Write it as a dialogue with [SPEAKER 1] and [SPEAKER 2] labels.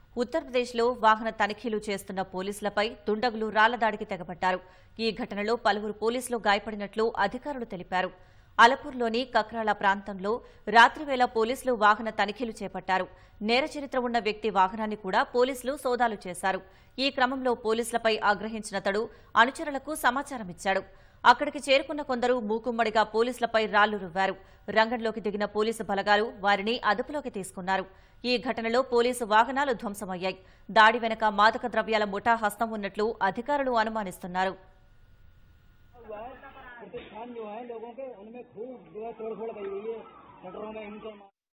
[SPEAKER 1] ఉత్తరప్రదేశ్లో వాహన తనిఖీలు చేస్తున్న పోలీసులపై దుండగులు రాళ్లదాడికి తెగబడ్డారు ఈ ఘటనలో పలువురు పోలీసులు గాయపడినట్లు అధికారులు తెలిపారు అలపూర్లోని కక్రాల ప్రాంతంలో రాత్రివేళ పోలీసులు వాహన తనిఖీలు చేపట్టారు నేర చరిత్ర ఉన్న వ్యక్తి వాహనాన్ని కూడా పోలీసులు సోదాలు చేశారు ఈ క్రమంలో పోలీసులపై ఆగ్రహించినతడు అనుచరులకు సమాచారం ఇచ్చాడు అక్కడికి చేరుకున్న కొందరు మూకుమ్మడిగా పోలీసులపై రాళ్లు రువ్వారు రంగంలోకి దిగిన పోలీసు బలగాలు వారిని అదుపులోకి తీసుకున్నారు ఈ ఘటనలో పోలీసు వాహనాలు ధ్వంసమయ్యాయి దాడి వెనక మాదక ద్రవ్యాల ముఠా హస్తం ఉన్నట్లు అధికారులు అనుమానిస్తున్నారు
[SPEAKER 2] प्रतिष्ठान जो है लोगों के उनमें खूब जो है तोड़फोड़ की गई है शटरों में इनके